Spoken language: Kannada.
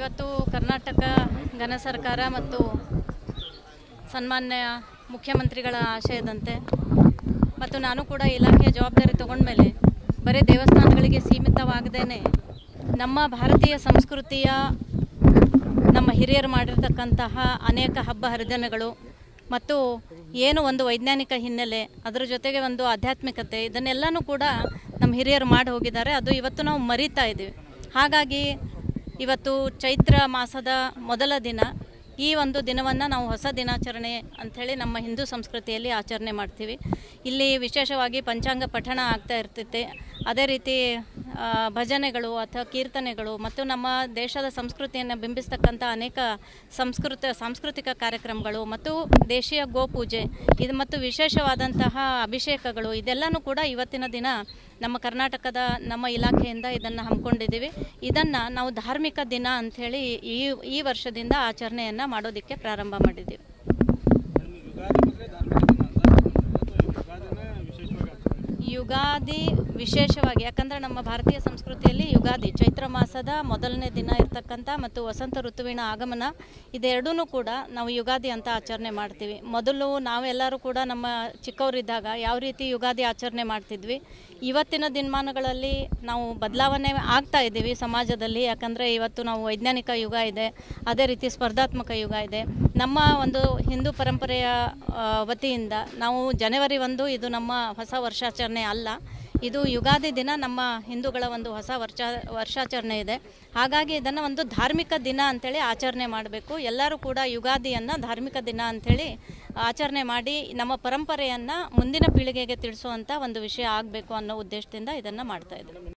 ಇವತ್ತು ಕರ್ನಾಟಕ ಘನ ಸರ್ಕಾರ ಮತ್ತು ಸನ್ಮಾನ್ಯ ಮುಖ್ಯಮಂತ್ರಿಗಳ ಆಶಯದಂತೆ ಮತ್ತು ನಾನು ಕೂಡ ಇಲಾಖೆಯ ಜವಾಬ್ದಾರಿ ತಗೊಂಡ್ಮೇಲೆ ಬರೀ ದೇವಸ್ಥಾನಗಳಿಗೆ ಸೀಮಿತವಾಗದೇನೆ ನಮ್ಮ ಭಾರತೀಯ ಸಂಸ್ಕೃತಿಯ ನಮ್ಮ ಹಿರಿಯರು ಮಾಡಿರ್ತಕ್ಕಂತಹ ಅನೇಕ ಹಬ್ಬ ಹರಿದಿನಗಳು ಮತ್ತು ಏನು ಒಂದು ವೈಜ್ಞಾನಿಕ ಹಿನ್ನೆಲೆ ಅದರ ಜೊತೆಗೆ ಒಂದು ಆಧ್ಯಾತ್ಮಿಕತೆ ಇದನ್ನೆಲ್ಲನೂ ಕೂಡ ನಮ್ಮ ಹಿರಿಯರು ಮಾಡಿ ಹೋಗಿದ್ದಾರೆ ಅದು ಇವತ್ತು ನಾವು ಮರಿತಾ ಇದ್ದೀವಿ ಹಾಗಾಗಿ ಇವತ್ತು ಚೈತ್ರ ಮಾಸದ ಮೊದಲ ದಿನ ಈ ಒಂದು ದಿನವನ್ನು ನಾವು ಹೊಸ ದಿನಾಚರಣೆ ಅಂಥೇಳಿ ನಮ್ಮ ಹಿಂದೂ ಸಂಸ್ಕೃತಿಯಲ್ಲಿ ಆಚರಣೆ ಮಾಡ್ತೀವಿ ಇಲ್ಲಿ ವಿಶೇಷವಾಗಿ ಪಂಚಾಂಗ ಪಠಣ ಆಗ್ತಾ ಇರ್ತೈತೆ ಅದೇ ರೀತಿ ಆ, ಭಜನೆಗಳು ಅಥವಾ ಕೀರ್ತನೆಗಳು ಮತ್ತು ನಮ್ಮ ದೇಶದ ಸಂಸ್ಕೃತಿಯನ್ನು ಬಿಂಬಿಸ್ತಕ್ಕಂಥ ಅನೇಕ ಸಂಸ್ಕೃತ ಸಾಂಸ್ಕೃತಿಕ ಕಾರ್ಯಕ್ರಮಗಳು ಮತ್ತು ದೇಶೀಯ ಗೋಪೂಜೆ ಇದು ಮತ್ತು ವಿಶೇಷವಾದಂತಹ ಅಭಿಷೇಕಗಳು ಇದೆಲ್ಲನೂ ಕೂಡ ಇವತ್ತಿನ ದಿನ ನಮ್ಮ ಕರ್ನಾಟಕದ ನಮ್ಮ ಇಲಾಖೆಯಿಂದ ಇದನ್ನು ಹಮ್ಮಿಕೊಂಡಿದ್ದೀವಿ ಇದನ್ನು ನಾವು ಧಾರ್ಮಿಕ ದಿನ ಅಂಥೇಳಿ ಈ ಈ ವರ್ಷದಿಂದ ಆಚರಣೆಯನ್ನು ಮಾಡೋದಕ್ಕೆ ಪ್ರಾರಂಭ ಮಾಡಿದ್ದೀವಿ ಯುಗಾದಿ ವಿಶೇಷವಾಗಿ ಯಾಕಂದರೆ ನಮ್ಮ ಭಾರತೀಯ ಸಂಸ್ಕೃತಿಯಲ್ಲಿ ಯುಗಾದಿ ಚೈತ್ರ ಮಾಸದ ಮೊದಲನೇ ದಿನ ಇರ್ತಕ್ಕಂಥ ಮತ್ತು ವಸಂತ ಋತುವಿನ ಆಗಮನ ಇದೆರಡೂ ಕೂಡ ನಾವು ಯುಗಾದಿ ಅಂತ ಆಚರಣೆ ಮಾಡ್ತೀವಿ ಮೊದಲು ನಾವೆಲ್ಲರೂ ಕೂಡ ನಮ್ಮ ಚಿಕ್ಕವರಿದ್ದಾಗ ಯಾವ ರೀತಿ ಯುಗಾದಿ ಆಚರಣೆ ಮಾಡ್ತಿದ್ವಿ ಇವತ್ತಿನ ದಿನಮಾನಗಳಲ್ಲಿ ನಾವು ಬದಲಾವಣೆ ಆಗ್ತಾ ಇದ್ದೀವಿ ಸಮಾಜದಲ್ಲಿ ಯಾಕಂದರೆ ಇವತ್ತು ನಾವು ವೈಜ್ಞಾನಿಕ ಯುಗ ಇದೆ ಅದೇ ರೀತಿ ಸ್ಪರ್ಧಾತ್ಮಕ ಯುಗ ಇದೆ ನಮ್ಮ ಒಂದು ಹಿಂದೂ ಪರಂಪರೆಯ ಆ, ವತಿಯಿಂದ ನಾವು ಜನವರಿ ಒಂದು ಇದು ನಮ್ಮ ಹೊಸ ವರ್ಷಾಚರಣೆ ಅಲ್ಲ ಇದು ಯುಗಾದಿ ದಿನ ನಮ್ಮ ಹಿಂದೂಗಳ ಒಂದು ಹೊಸ ವರ್ಷ ವರ್ಷಾಚರಣೆ ಇದೆ ಹಾಗಾಗಿ ಇದನ್ನು ಒಂದು ಧಾರ್ಮಿಕ ದಿನ ಅಂಥೇಳಿ ಆಚರಣೆ ಮಾಡಬೇಕು ಎಲ್ಲರೂ ಕೂಡ ಯುಗಾದಿಯನ್ನು ಧಾರ್ಮಿಕ ದಿನ ಅಂಥೇಳಿ ಆಚರಣೆ ಮಾಡಿ ನಮ್ಮ ಪರಂಪರೆಯನ್ನು ಮುಂದಿನ ಪೀಳಿಗೆಗೆ ತಿಳಿಸುವಂಥ ಒಂದು ವಿಷಯ ಆಗಬೇಕು ಅನ್ನೋ ಉದ್ದೇಶದಿಂದ ಇದನ್ನು ಮಾಡ್ತಾ ಇದ್ದೀವಿ